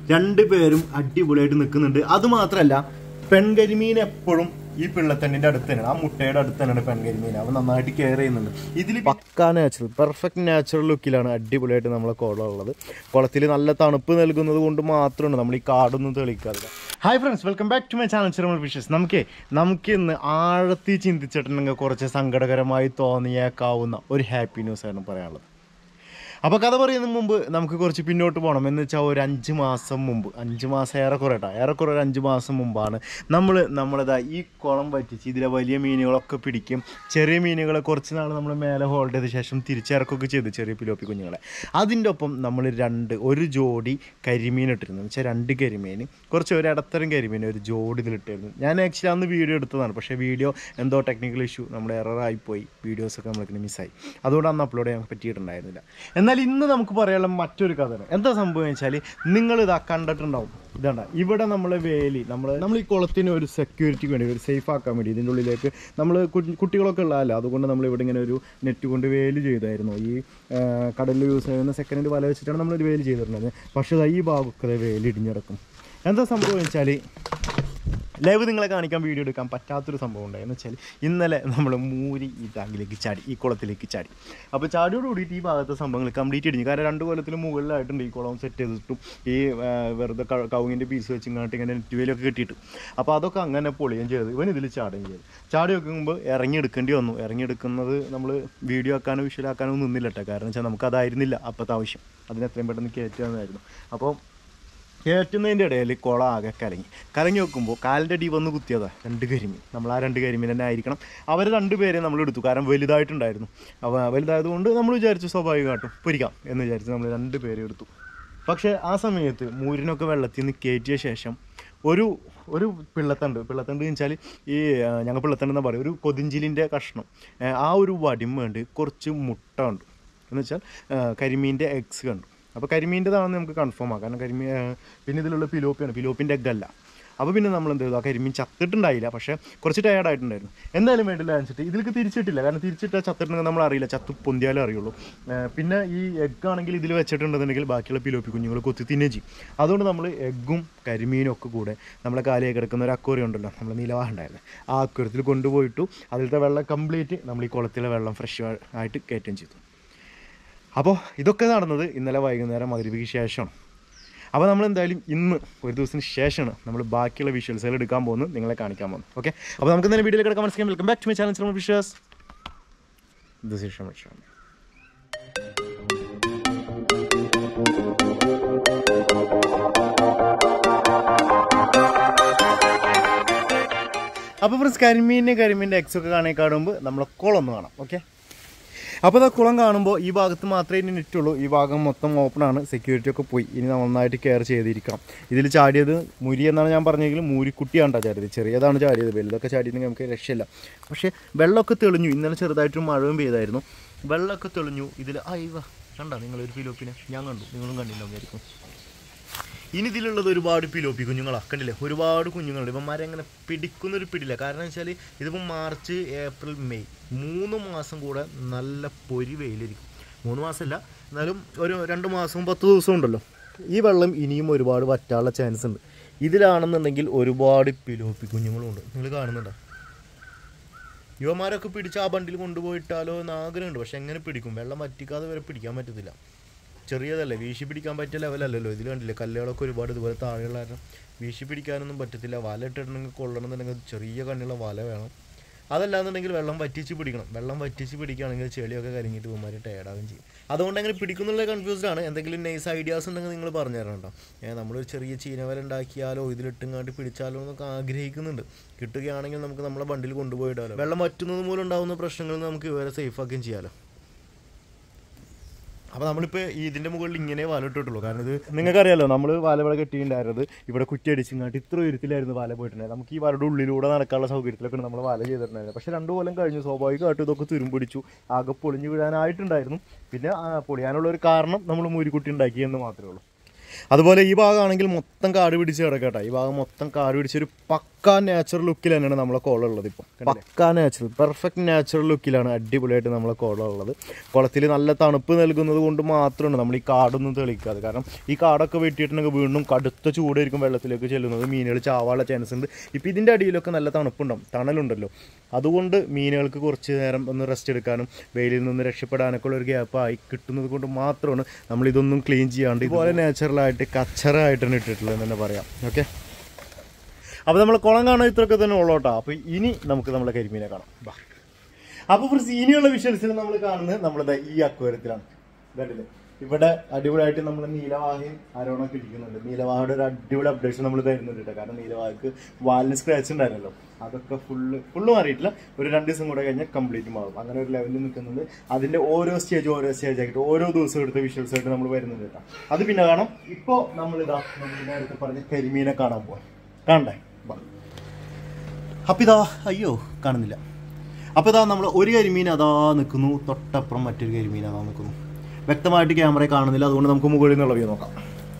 രണ്ട് പേരും അടിപൊളിയായിട്ട് നിൽക്കുന്നുണ്ട് അത് മാത്രമല്ല പെൺകരിമീൻ എപ്പോഴും ഈ പിള്ളത്തണ്ണിന്റെ അടുത്ത് തന്നെയാണ് ആ മുട്ടയുടെ അടുത്ത് തന്നെയാണ് പെൺകരിമീൻ അവൻ നന്നായിട്ട് കെയർ ചെയ്യുന്നുണ്ട് ഇതിൽ പക്കാ നാച്ചുറൽ പെർഫെക്റ്റ് നാച്ചുറൽ ലുക്കിലാണ് അടിപൊളിയായിട്ട് നമ്മളെ കുളം ഉള്ളത് കുളത്തിൽ നല്ല തണുപ്പ് നൽകുന്നത് കൊണ്ട് മാത്രമാണ് നമ്മൾ ഈ കാടൊന്നും തെളിക്കാറില്ല hi friends welcome back to my channel Chiramal fishes നമുക്ക് നമുക്ക് ഇന്ന് ആഴത്തി ചിന്തിച്ചിട്ടുണ്ടെങ്കിൽ കുറച്ച് സങ്കടകരമായി തോന്നിയേക്കാവുന്ന ഒരു ഹാപ്പി ന്യൂസ് ആണ് പറയാനുള്ളത് അപ്പോൾ കഥ പറയുന്നതിന് മുമ്പ് നമുക്ക് കുറച്ച് പിന്നോട്ട് പോകണം എന്ന് വെച്ചാൽ ഒരു അഞ്ച് മാസം മുമ്പ് അഞ്ച് മാസം ഏറെക്കുറെ കേട്ടോ ഏറെക്കുറെ ഒരു അഞ്ച് മാസം മുമ്പാണ് നമ്മൾ നമ്മളിതാ ഈ കുളം വറ്റിച്ച് ഇതിലെ വലിയ മീനുകളൊക്കെ പിടിക്കും ചെറിയ മീനുകളെ കുറച്ച് നാൾ നമ്മൾ മേലെ ഹോൾഡ് ചെയ്ത ശേഷം തിരിച്ചിറക്കുകയൊക്കെ ചെയ്തു ചെറിയ പിലോപ്പി കുഞ്ഞുങ്ങളെ അതിൻ്റെ ഒപ്പം നമ്മൾ രണ്ട് ഒരു ജോഡി കരിമീൻ ഇട്ടിരുന്നു എന്ന് വെച്ചാൽ രണ്ട് കരിമീൻ കുറച്ച് ഒരു ഇടത്തരം കരിമീൻ ഒരു ജോഡി ഇതിലിട്ടായിരുന്നു ഞാൻ ആക്ച്വലി അന്ന് വീഡിയോ എടുത്തതാണ് പക്ഷേ വീഡിയോ എന്തോ ടെക്നിക്കൽ ഇഷ്യൂ നമ്മുടെ എററായിപ്പോയി വീഡിയോസൊക്കെ നമ്മൾക്ക് മിസ്സായി അതുകൊണ്ട് അന്ന് അപ്ലോഡ് ചെയ്യാൻ പറ്റിയിട്ടുണ്ടായിരുന്നില്ല എന്നാൽ ഇന്ന് നമുക്ക് പറയാനുള്ള മറ്റൊരു കഥയാണ് എന്താ സംഭവം വെച്ചാൽ നിങ്ങൾ ഇതാ കണ്ടിട്ടുണ്ടാവും ഇതാണ്ട ഇവിടെ നമ്മൾ വേലി നമ്മൾ നമ്മൾ ഈ കുളത്തിന് ഒരു സെക്യൂരിറ്റിക്ക് വേണ്ടി ഒരു സേഫ് ആക്കാൻ വേണ്ടി ഇതിൻ്റെ ഉള്ളിലേക്ക് നമ്മൾ കുട്ടികളൊക്കെ ഉള്ളതല്ല അതുകൊണ്ട് നമ്മൾ ഇവിടെ ഇങ്ങനെ ഒരു നെറ്റ് കൊണ്ട് വേലി ചെയ്തായിരുന്നു ഈ ആ, കടലിൽ യൂസ് ചെയ്യുന്ന സെക്കൻഡ് വല വെച്ചിട്ടാണ് നമ്മളൊരു വേലി ചെയ്തിട്ടുണ്ടായിരുന്നത് പക്ഷേ ദാ ഈ ഭാഗമൊക്കെ വേലി ഇടിഞ്ഞിടക്കും എന്താ സംഭവം വെച്ചാൽ ലൈവ് നിങ്ങളെ കാണിക്കാൻ വീഡിയോ എടുക്കാൻ പറ്റാത്തൊരു സംഭവം ഉണ്ടായി എന്ന് വെച്ചാൽ ഇന്നലെ നമ്മൾ മൂരി ഈ ടാങ്കിലേക്ക് ചാടി ഈ കുളത്തിലേക്ക് ചാടി അപ്പോൾ ചാടിയോട് കൂടിയിട്ട് ഈ ഭാഗത്തെ സംഭവങ്ങൾ കംപ്ലീറ്റ് ഇടിഞ്ഞു കാരണം രണ്ട് കൊല്ലത്തിന് മുകളിലായിട്ടുണ്ട് ഈ കുളം സെറ്റ് ചെയ്തിട്ടും ഈ ആ, വെറുതെ ക- കവുങ്ങിൻ്റെ പീസ് വെച്ച് ഇങ്ങോട്ട് ഇങ്ങനെ നെറ്റ് വേലൊക്കെ കിട്ടിയിട്ട് അപ്പോൾ അതൊക്കെ അങ്ങനെ പൊളിയും ചെയ്ത് ഇവൻ ഇതിൽ ചാടുകയും ചെയ്തു ചാടി വെക്കുമ്പോൾ ഇറങ്ങിയെടുക്കേണ്ടി വന്നു ഇറങ്ങിയെടുക്കുന്നത് നമ്മൾ വീഡിയോ ആക്കാനോ വിഷ്വലാക്കാനോ ഒന്നും നിന്നില്ല കേട്ടോ കാരണം വെച്ചാൽ നമുക്ക് അതായിരുന്നില്ല അപ്പോഴത്തെ ആവശ്യം അതിന് എത്രയും പെട്ടെന്ന് കയറ്റുകയെന്നായിരുന്നു അപ്പോൾ കയറ്റുന്നതിൻ്റെ ഇടയിൽ കുളം ആകെ കലങ്ങി കലങ്ങി വെക്കുമ്പോൾ കാലിൻ്റെ അടി വന്ന് കുത്തിയതാ രണ്ട് കരിമീൻ നമ്മൾ ആ രണ്ട് കരിമീൻ തന്നെ ആയിരിക്കണം അവർ രണ്ട് പേരെ നമ്മൾ എടുത്തു കാരണം വലുതായിട്ടുണ്ടായിരുന്നു അപ്പോൾ വലുതായതുകൊണ്ട് നമ്മൾ വിചാരിച്ചു സ്വാഭാവികമായിട്ടും പൊരിക്കാം എന്ന് വിചാരിച്ച് നമ്മൾ രണ്ട് പേരെ എടുത്തു പക്ഷേ ആ സമയത്ത് മൂരിനൊക്കെ വെള്ളത്തിൽ നിന്ന് കയറ്റിയ ശേഷം ഒരു ഒരു പിള്ളത്തണ്ട് പിള്ളത്തണ്ട് എന്ന് വെച്ചാൽ ഈ ആ, ഞങ്ങൾ പിള്ളത്തണ്ട് എന്ന് പറയും ഒരു കൊതിഞ്ചിലിൻ്റെ കഷ്ണം ഏ, ആ ഒരു വടിയും വേണ്ടി കുറച്ച് മുട്ട ഉണ്ട് എന്ന് വെച്ചാൽ ആ, കരിമീൻ്റെ എഗ്സ് കണ്ടു അപ്പോൾ കരിമീൻ്റെതാണെന്ന് നമുക്ക് കൺഫേം ആക്കാം കാരണം കരിമീൻ ആ, പിന്നെ ഇതിലുള്ള പിലോപ്പിയാണ് പിലോപ്പിൻ്റെ എഗ് അല്ല അപ്പോൾ പിന്നെ നമ്മൾ എന്ത് ചെയ്തു ആ കരിമീൻ ചത്തിട്ടുണ്ടായില്ല പക്ഷേ കുറച്ച് ടയർഡ് ആയിട്ടുണ്ടായിരുന്നു എന്തായാലും വേണ്ടില്ല വെച്ചിട്ട് ഇതിലേക്ക് തിരിച്ചിട്ടില്ല കാരണം തിരിച്ചിട്ടാൽ ചത്തിട്ടുണ്ടെങ്കിൽ നമ്മൾ അറിയില്ല ചത്തു പൊന്തിയാലേ അറിയുള്ളൂ ആ, പിന്നെ ഈ എഗ് ആണെങ്കിൽ ഇതിൽ വെച്ചിട്ടുണ്ടെന്നുണ്ടെങ്കിൽ ബാക്കിയുള്ള പിലോപ്പി കുഞ്ഞുങ്ങൾ കൊത്തി തിന്നുകയും ചെയ്യും അതുകൊണ്ട് നമ്മൾ എഗ്ഗും കരിമീനും ഒക്കെ കൂടെ നമ്മളെ കാലിൽ കിടക്കുന്ന ഒരു അക്വറിയം ഉണ്ടല്ലോ നമ്മൾ നിലവാഹം ഉണ്ടായിരുന്നു ആ അക്വറിയത്തിൽ കൊണ്ടുപോയിട്ടു അതിലത്തെ വെള്ളം കംപ്ലീറ്റ് നമ്മൾ ഈ കുളത്തിലെ വെള്ളം ഫ്രഷ് ആയിട്ട് കയറ്റുകയും ചെയ്തു അപ്പോൾ ഇതൊക്കെ നടന്നത് ഇന്നലെ വൈകുന്നേരം മകരവിക്ക് ശേഷമാണ് അപ്പോൾ നമ്മൾ എന്തായാലും ഇന്ന് ഒരു ദിവസത്തിന് ശേഷമാണ് നമ്മൾ ബാക്കിയുള്ള വിഷ്വൽസുകൾ എടുക്കാൻ പോകുന്നത് നിങ്ങളെ കാണിക്കാൻ പോകുന്നത് ഓക്കെ അപ്പോൾ നമുക്ക് എന്തായാലും വീഡിയോയിൽ കിടക്കാൻ മനസ്സിലാക്കാം welcome back to my channel വിഷ്വസ് ദിസ് ഇസ് ഷമർ ഷാമി അപ്പോൾ ഫ്രണ്ട്സ് കരിമീനിൻ്റെ കരിമീൻ്റെ എക്സ് ഒക്കെ കാണാൻ കാണുമ്പോൾ നമ്മളെ കുളം ഒന്ന് കാണാം ഓക്കെ അപ്പോൾ ആ കുളം കാണുമ്പോൾ ഈ ഭാഗത്ത് മാത്രമേ ഇനി നെറ്റുള്ളൂ ഈ ഭാഗം മൊത്തം ഓപ്പൺ ആണ് സെക്യൂരിറ്റി ഒക്കെ പോയി ഇനി നന്നായിട്ട് കെയർ ചെയ്തിരിക്കണം ഇതിൽ ചാടിയത് മുരി എന്നാണ് ഞാൻ പറഞ്ഞെങ്കിലും മൂരിക്കുട്ടിയാണ് കേട്ടോ ചാടിയത് ചെറിയതാണ് ചാടിയത് വലുതൊക്കെ ചാടിയെങ്കിൽ നമുക്ക് രക്ഷയില്ല പക്ഷേ വെള്ളമൊക്കെ തെളിഞ്ഞു ഇന്നലെ ചെറുതായിട്ട് മഴയും പെയ്തായിരുന്നു വെള്ളമൊക്കെ തെളിഞ്ഞു ഇതിൽ അയവ കണ്ടോ നിങ്ങളൊരു ഫിലോപ്പിനെ ഞാൻ കണ്ടു നിങ്ങളും കണ്ടിട്ടുണ്ടാവും ഇനി ഇതിലുള്ളത് ഒരുപാട് പിലോപ്പി കുഞ്ഞുങ്ങളാ കണ്ടില്ലേ ഒരുപാട് കുഞ്ഞുങ്ങളുണ്ട് ഇവന്മാരെ അങ്ങനെ പിടിക്കുന്നൊരു പിടില്ല കാരണം വെച്ചാൽ ഇതിപ്പോൾ മാർച്ച് ഏപ്രിൽ മെയ് മൂന്ന് മാസം കൂടെ നല്ല പൊരി വെയിലിരിക്കും മൂന്ന് മാസമല്ല എന്നാലും ഒരു രണ്ട് മാസവും പത്ത് ദിവസവും ഉണ്ടല്ലോ ഈ വെള്ളം ഇനിയും ഒരുപാട് വറ്റാനുള്ള ചാൻസ് ഉണ്ട് ഇതിലാണെന്നുണ്ടെങ്കിൽ ഒരുപാട് പിലോപ്പി കുഞ്ഞുങ്ങളുണ്ട് നിങ്ങൾ കാണുന്നുണ്ടോ യുവമാരൊക്കെ പിടിച്ച് ആ ബണ്ടിൽ കൊണ്ടുപോയിട്ടാലോ എന്ന് ആഗ്രഹമുണ്ട് പക്ഷെ എങ്ങനെ പിടിക്കും വെള്ളം വറ്റിക്കാതെ വരെ പിടിക്കാൻ പറ്റത്തില്ല ചെറിയതല്ലേ വീശി പിടിക്കാൻ പറ്റിയ ലെവലല്ലല്ലോ ഇതിൽ കണ്ടില്ലേ കല്ലുകളൊക്കെ ഒരുപാട് ഇതുപോലെ താഴെയുള്ള കാരണം വീശി പിടിക്കാനൊന്നും പറ്റത്തില്ല വല ഇട്ടിട്ടുണ്ടെങ്കിൽ കൊള്ളണമെന്നുണ്ടെങ്കിൽ ചെറിയ കണ്ണിയുള്ള വല വേണം അതല്ലാന്നുണ്ടെങ്കിൽ വെള്ളം വറ്റിച്ച് പിടിക്കണം വെള്ളം വറ്റിച്ച് പിടിക്കുകയാണെങ്കിൽ ചെളിയൊക്കെ കരിങ്ങിയിട്ട് പോകുമ്പോൾ ടയർഡാകും ചെയ്യും അതുകൊണ്ട് അങ്ങനെ പിടിക്കുന്നുള്ള കൺഫ്യൂസ്ഡ് ആണ് എന്തെങ്കിലും നൈസ് ഐഡിയാസ് ഉണ്ടെങ്കിൽ നിങ്ങൾ പറഞ്ഞു തരണം കേട്ടോ ഏഹ് നമ്മളൊരു ചെറിയ ചീനവല ഉണ്ടാക്കിയാലോ ഇതിലിട്ടുങ്ങാണ്ട് പിടിച്ചാലോ എന്നൊക്കെ ആഗ്രഹിക്കുന്നുണ്ട് കിട്ടുകയാണെങ്കിൽ നമുക്ക് നമ്മളെ വണ്ടിയിൽ കൊണ്ടുപോയിടാലോ വെള്ളം വറ്റുന്നത് മൂലം ഉണ്ടാകുന്ന പ്രശ്നങ്ങൾ നമുക്ക് ഇവരെ സേഫ് ആക്കുകയും ചെയ്യാലോ അപ്പോൾ നമ്മളിപ്പോൾ ഇതിൻ്റെ മുകളിൽ ഇങ്ങനെ വല ഇട്ടിട്ടുള്ളൂ കാരണം ഇത് നിങ്ങൾക്കറിയാലോ നമ്മൾ വല ഇവിടെ കെട്ടിയിട്ടുണ്ടായിരുന്നത് ഇവിടെ കുറ്റി അടിച്ചിങ്ങാട്ട് ഇത്ര ഉയരത്തിലായിരുന്നു വല പോയിട്ടുണ്ടായത് നമുക്ക് ഈ വലയുടെ ഉള്ളിലൂടെ നടക്കാനുള്ള സൗകര്യത്തിലൊക്കെ നമ്മൾ വല ചെയ്തിട്ടുണ്ടായിരുന്നു പക്ഷേ രണ്ട് കൊല്ലം കഴിഞ്ഞു സ്വാഭാവികമായിട്ടും ഇതൊക്കെ തുരുമ്പിടിച്ചു ആകെ പൊളിഞ്ഞു വീഴാനായിട്ടുണ്ടായിരുന്നു പിന്നെ ആ, പൊളിയാനുള്ള ഒരു കാരണം നമ്മൾ മൂരിക്കുട്ടി ഉണ്ടാക്കിയെന്ന് മാത്രമേ ഉള്ളൂ അതുപോലെ ഈ ഭാഗമാണെങ്കിൽ മൊത്തം കാട് പിടിച്ച് കിടക്കട്ടെ ഈ ഭാഗം മൊത്തം കാട് പിടിച്ച് ഒരു പക്കാ നാച്ചുറൽ ലുക്കിൽ തന്നെയാണ് നമ്മളെ കോളം ഉള്ളത് ഇപ്പം പക്കാ നാച്ചുറൽ പെർഫെക്റ്റ് നാച്ചുറൽ ലുക്കിലാണ് അടിപൊളിയായിട്ട് നമ്മളെ കോളം ഉള്ളത് കുളത്തിൽ നല്ല തണുപ്പ് നൽകുന്നത് കൊണ്ട് മാത്രമാണ് നമ്മൾ ഈ കാടൊന്നും തെളിക്കാതെ കാരണം ഈ കാടൊക്കെ വെട്ടിയിട്ടുണ്ടെങ്കിൽ വീണ്ടും കടുത്ത ചൂടായിരിക്കും വെള്ളത്തിലേക്ക് ചെല്ലുന്നത് മീനുകൾ ചാവാനുള്ള ചാൻസ് ഉണ്ട് ഇപ്പം ഇതിൻ്റെ അടിയിലൊക്കെ നല്ല തണുപ്പുണ്ടാവും തണലുണ്ടല്ലോ അതുകൊണ്ട് മീനുകൾക്ക് കുറച്ച് നേരം ഒന്ന് റെസ്റ്റ് എടുക്കാനും വെയിലിൽ നിന്ന് രക്ഷപ്പെടാനൊക്കെ ഉള്ള ഒരു ഗ്യാപ്പ് ആയി കിട്ടുന്നത് കൊണ്ട് മാത്രമാണ് നമ്മൾ ഇതൊന്നും ക്ലീൻ ചെയ്യാണ്ട് ഇതുപോലെ നാച്ചുറലായിട്ട് കച്ചറായിട്ടാണ് ഇട്ടിട്ടുള്ളത് എന്ന് തന്നെ പറയാം ഓക്കെ അപ്പോൾ നമ്മൾ കുളം കാണാൻ ഇത്രയൊക്കെ തന്നെ ഉള്ളോട്ടാ അപ്പോൾ ഇനി നമുക്ക് നമ്മളെ കരിമീനെ കാണാം ബാ അപ്പോൾ ഫ്രണ്ട്സ് ഇനിയുള്ള വിഷ്വൽസിൽ നമ്മൾ കാണുന്നത് നമ്മളിതാ ഈ അക്വേരത്തിലാണ് കണ്ടില്ലേ ഇവിടെ അടിപൊളിയായിട്ട് നമ്മൾ നീലവാഹയും ആരോണൊക്കെ ഇരിക്കുന്നുണ്ട് നീലവാഹയുടെ ഒരു അടിപൊളി അപ്ഡേഷൻ നമ്മൾ തരുന്നുണ്ട് കേട്ടോ കാരണം നീലവാഹക്ക് വാലിന് സ്ക്രാച്ച് ഉണ്ടായിരുന്നല്ലോ അതൊക്കെ ഫുള്ള് ഫുള്ള് മാറിയിട്ടില്ല ഒരു രണ്ട് ദിവസം കൂടെ കഴിഞ്ഞാൽ കംപ്ലീറ്റ് മാറും അങ്ങനെ ഒരു ലെവലിൽ നിൽക്കുന്നുണ്ട് അതിന്റെ ഓരോ സ്റ്റേജ് ഓരോ സ്റ്റേജ് ആയിട്ട് ഓരോ ദിവസം എടുത്ത വിഷ്വൽസ് ആയിട്ട് നമ്മൾ വരുന്നുണ്ട് കേട്ടോ അത് പിന്നെ കാണാം ഇപ്പോൾ നമ്മളിതാ നമ്മൾ നേരത്തെ പറഞ്ഞ കരിമീനെ കാണാൻ പോവാം കാണണ്ടേ വാ. അപ്പൊ ഇതാ അയ്യോ കാണുന്നില്ല അപ്പോൾ ഇതാ നമ്മൾ ഒരു കരിമീൻ അതാ നിൽക്കുന്നു തൊട്ടപ്പുറം മറ്റൊരു കരിമീൻ അതാ നിൽക്കുന്നു വ്യക്തമായിട്ട് ക്യാമറയിൽ കാണുന്നില്ല അതുകൊണ്ട് നമുക്ക് മുകളിൽ നിന്നുള്ള വ്യൂ നോക്കാം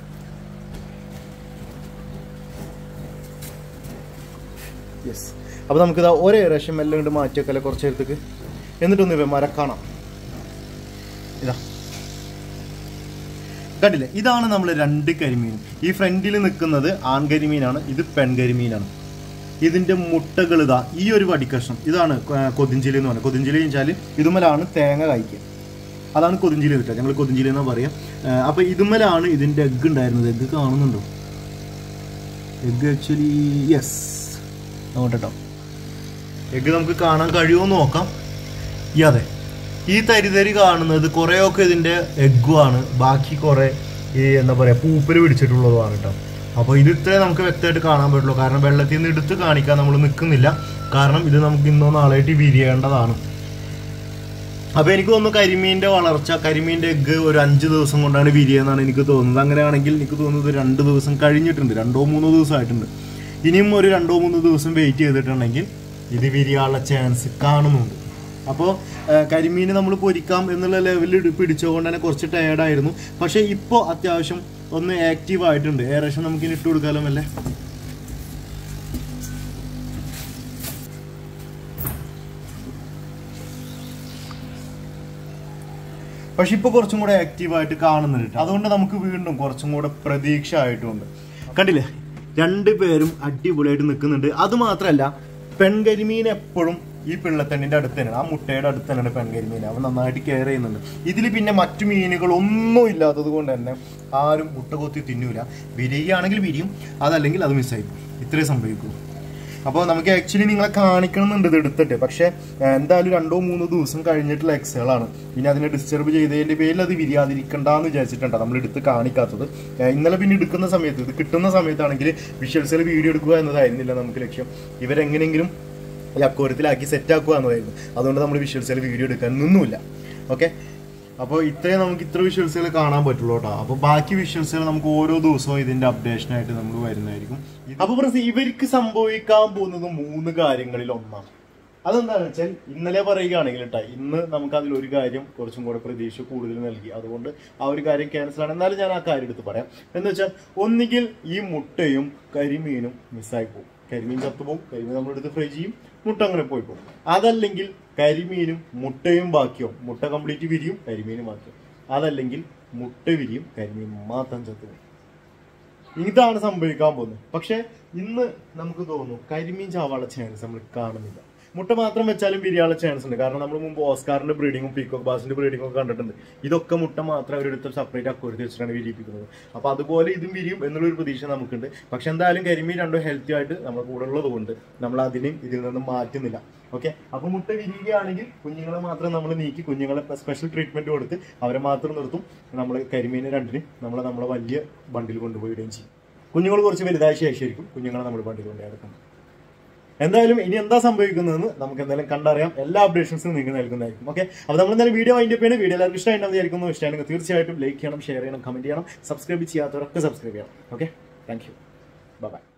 യെസ് അപ്പോൾ നമുക്കിതാ ഒരേ റേഷൻ മെല്ലെ കൊണ്ട് മാറ്റി വെക്കല്ലേ കുറച്ച് നേരത്തേക്ക് എന്നിട്ടൊന്ന് ഇവന്മാരെ കാണാം ഇതാ കണ്ടില്ലേ ഇതാണ് നമ്മൾ രണ്ട് കരിമീൻ ഈ ഫ്രണ്ടിൽ നിൽക്കുന്നത് ആൺകരിമീനാണ് ഇത് പെൺകരിമീനാണ് ഇതിന്റെ മുട്ടകൾ ഇതാ ഈ ഒരു വടിക്കഷ്ണം ഇതാണ് കൊ- കൊതിഞ്ചിലി എന്ന് പറയുന്നത് കൊതിഞ്ചിലി വെച്ചാൽ ഇതുമലാണ് തേങ്ങ കഴിക്കുക അതാണ് കൊതിഞ്ചിലി കിട്ടുക ഞങ്ങൾ കൊതിഞ്ചിലി എന്നാ പറയാം ഏഹ് അപ്പൊ ഇതുമലാണ് ഇതിന്റെ എഗ്ഗ് ഉണ്ടായിരുന്നത് എഗ്ഗ് കാണുന്നുണ്ടോ എഗ്ഗ് ആക്ച്വലി യെസ് നോക്കട്ടോ എഗ്ഗ് നമുക്ക് കാണാൻ കഴിയുമോ എന്ന് നോക്കാം ഈ അതെ ഈ തരിതരി കാണുന്നത് കുറേയൊക്കെ ഇതിന്റെ എഗ്ഗുമാണ് ബാക്കി കുറെ ഈ എന്താ പറയാ പൂപ്പല് പിടിച്ചിട്ടുള്ളതുമാണ് കേട്ടോ അപ്പോൾ ഇത് ഇത്രേ നമുക്ക് വ്യക്തമായിട്ട് കാണാൻ പറ്റുള്ളൂ കാരണം വെള്ളത്തിൽ നിന്ന് എടുത്ത് കാണിക്കാൻ നമ്മൾ നിൽക്കുന്നില്ല കാരണം ഇത് നമുക്ക് ഇന്നോ നാളായിട്ട് വിരിയേണ്ടതാണ് അപ്പൊ എനിക്ക് തോന്നുന്നു കരിമീന്റെ വളർച്ച കരിമീന്റെ എഗ്ഗ് ഒരു അഞ്ച് ദിവസം കൊണ്ടാണ് വിരിയെന്നാണ് എനിക്ക് തോന്നുന്നത് അങ്ങനെയാണെങ്കിൽ എനിക്ക് തോന്നുന്നത് രണ്ട് ദിവസം കഴിഞ്ഞിട്ടുണ്ട് രണ്ടോ മൂന്നോ ദിവസം ആയിട്ടുണ്ട് ഇനിയും ഒരു രണ്ടോ മൂന്നോ ദിവസം വെയിറ്റ് ചെയ്തിട്ടുണ്ടെങ്കിൽ ഇത് വിരിയാനുള്ള ചാൻസ് കാണുന്നുണ്ട് അപ്പോൾ കരിമീൻ നമ്മൾ പൊരിക്കാം എന്നുള്ള ലെവലിൽ പിടിച്ചുകൊണ്ട് തന്നെ കുറച്ച് ടയേർഡായിരുന്നു പക്ഷേ ഇപ്പോൾ അത്യാവശ്യം ഒന്ന് ആക്റ്റീവ് ആയിട്ടുണ്ട് ഏകദേശം നമുക്ക് ഇനി ഇട്ട് കൊടുക്കാലോ അല്ലേ പക്ഷെ ഇപ്പൊ കുറച്ചും കൂടെ ആക്റ്റീവ് ആയിട്ട് കാണുന്നുണ്ട് ട്ടോ. അതുകൊണ്ട് നമുക്ക് വീണ്ടും കുറച്ചും കൂടെ പ്രതീക്ഷ ആയിട്ടുണ്ട് കണ്ടില്ലേ രണ്ടുപേരും അടിപൊളിയായിട്ട് നിൽക്കുന്നുണ്ട് അത് മാത്രമല്ല പെൺകരിമീൻ എപ്പോഴും ഈ പിള്ളത്തണ്ണിന്റെ അടുത്ത് തന്നെയാണ് ആ മുട്ടയുടെ അടുത്ത് തന്നെയാണ് പെൺകരിമീൻ അവൻ നന്നായിട്ട് കെയർ ചെയ്യുന്നുണ്ട് ഇതിൽ പിന്നെ മറ്റു മീനുകൾ ഒന്നും ഇല്ലാത്തത് കൊണ്ട് തന്നെ ആരും മുട്ട കൊത്തി തിന്നൂല വിരിയുകയാണെങ്കിൽ വിരിയും അതല്ലെങ്കിൽ അത് മിസ്സായി പോകും ഇത്രേ സംഭവിക്കൂ അപ്പോൾ നമുക്ക് ആക്ച്വലി നിങ്ങളെ കാണിക്കണമെന്നുണ്ട് ഇത് എടുത്തിട്ട് പക്ഷെ ഏഹ്, എന്തായാലും രണ്ടോ മൂന്നോ ദിവസം കഴിഞ്ഞിട്ടുള്ള എക്സുകളാണ് ഇനി അതിനെ ഡിസ്റ്റർബ് ചെയ്തതിന്റെ പേരിൽ അത് വിരിയാതിരിക്കണ്ടെന്ന് വിചാരിച്ചിട്ടാണ് നമ്മൾ എടുത്ത് കാണിക്കാത്തത് ഏഹ്, ഇന്നലെ പിന്നെ എടുക്കുന്ന സമയത്ത് ഇത് കിട്ടുന്ന സമയത്താണെങ്കിൽ വിഷ്വൽസിൽ വീഡിയോ എടുക്കുക എന്നതായിരുന്നില്ല നമുക്ക് ലക്ഷ്യം ഇവരെങ്ങനെയെങ്കിലും ഈ അക്കോരത്തിലാക്കി സെറ്റ് ആക്കുക എന്നതായിരുന്നു അതുകൊണ്ട് നമ്മൾ വിഷ്വൽസിൽ വീഡിയോ എടുക്കാൻ നിന്നുമില്ല ഓക്കെ അപ്പോൾ ഇത്രയും നമുക്ക് ഇത്ര വിഷ്വൽസുകൾ കാണാൻ പറ്റുള്ളൂ കേട്ടോ അപ്പോൾ ബാക്കി വിഷ്വൽസുകൾ നമുക്ക് ഓരോ ദിവസവും ഇതിന്റെ അപ്ഡേഷൻ ആയിട്ട് നമ്മൾ വരുന്നതായിരിക്കും അപ്പോൾ പ്രസ് ഇവർക്ക് സംഭവിക്കാൻ പോകുന്നത് മൂന്ന് കാര്യങ്ങളിൽ ഒന്നാണ് അതെന്താണെന്ന് വെച്ചാൽ ഇന്നലെ പറയുകയാണെങ്കിൽ കേട്ടോ ഇന്ന് നമുക്ക് അതിൽ ഒരു കാര്യം കുറച്ചും കൂടെ പ്രതീക്ഷ കൂടുതൽ നൽകി അതുകൊണ്ട് ആ ഒരു കാര്യം ക്യാൻസൽ ആണ് എന്നാലും ഞാൻ ആ കാര്യം എടുത്ത് പറയാം എന്ന് വെച്ചാൽ ഒന്നുകിൽ ഈ മുട്ടയും കരിമീനും മിസ്സായി പോകും കരിമീൻ ചത്തുപോകും കരിമീൻ നമ്മളെടുത്ത് ഫ്രൈ ചെയ്യും മുട്ട അങ്ങനെ പോയി പോകും അതല്ലെങ്കിൽ കരിമീനും മുട്ടയും ബാക്കിയോ മുട്ട കംപ്ലീറ്റ് വിരിയും കരിമീനും ബാക്കിയോ അതല്ലെങ്കിൽ മുട്ട വിരിയും കരിമീൻ മാത്രം ചത്തുപോകും ഇതാണ് സംഭവിക്കാൻ പോകുന്നത് പക്ഷെ ഇന്ന് നമുക്ക് തോന്നുന്നു കരിമീൻ ചാവാനുള്ള ചാൻസ് നമ്മൾ കാണുന്നില്ല മുട്ട മാത്രം വെച്ചാലും വിരിയാനുള്ള ചാൻസ് ഉണ്ട് കാരണം നമ്മൾ മുമ്പ് ഓസ്കാറിന്റെ ബ്രീഡിങ്ങും പീക്കോക്ക് ബാസിന്റെ ബ്രീഡിങ്ങും ഒക്കെ കണ്ടിട്ടുണ്ട് ഇതൊക്കെ മുട്ട മാത്രം അവരെടുത്ത് സെപ്പറേറ്റ് അക്കോരുത്തി വെച്ചിട്ടാണ് വിരിയിപ്പിക്കുന്നത് അപ്പൊ അതുപോലെ ഇതും വിരിയും എന്നുള്ളൊരു പ്രതീക്ഷ നമുക്കുണ്ട് പക്ഷെ എന്തായാലും കരിമീൻ രണ്ടും ഹെൽത്തി ആയിട്ട് നമ്മുടെ കൂടെ ഉള്ളത് കൊണ്ട് നമ്മൾ അതിനെയും ഇതിൽ നിന്നും മാറ്റുന്നില്ല ഓക്കെ അപ്പൊ മുട്ട വിരിയുകയാണെങ്കിൽ കുഞ്ഞുങ്ങളെ മാത്രം നമ്മൾ നീക്കി കുഞ്ഞുങ്ങളെ സ്പെഷ്യൽ ട്രീറ്റ്മെന്റ് കൊടുത്ത് അവരെ മാത്രം നിർത്തും നമ്മൾ കരിമീനെ രണ്ടിനും നമ്മളെ നമ്മളെ വലിയ ബണ്ടിൽ കൊണ്ടുപോയിടുകയും ചെയ്യും കുഞ്ഞുങ്ങൾ കുറച്ച് വലുതായ ശേഷിയായിരിക്കും കുഞ്ഞുങ്ങളെ നമ്മൾ ബണ്ടിൽ കൊണ്ടുപോയി എടുക്കുന്നത് എന്തായാലും ഇനി എന്താ സംഭവിക്കുന്നതെന്ന് നമുക്ക് എന്തായാലും കണ്ടറിയാം എല്ലാ അപ്ഡേഷൻസും നിങ്ങൾക്ക് നൽകുന്നതായിരിക്കും ഓക്കെ അപ്പോൾ നമ്മൾ എന്തായാലും വീഡിയോ അതിന്റെ പേര് വീഡിയോ എല്ലാവർക്കും ഇഷ്ടമായിട്ടുണ്ടെന്ന് വിചാരിക്കുന്നു ഇഷ്ടമാണെങ്കിൽ തീർച്ചയായിട്ടും ലൈക്ക് ചെയ്യണം ഷെയർ ചെയ്യണം കമന്റ് ചെയ്യണം സബ്സ്ക്രൈബ് ചെയ്യാത്തവരൊക്കെ സബ്സ്ക്രൈബ് ചെയ്യണം ഓക്കെ താങ്ക് യു ബൈ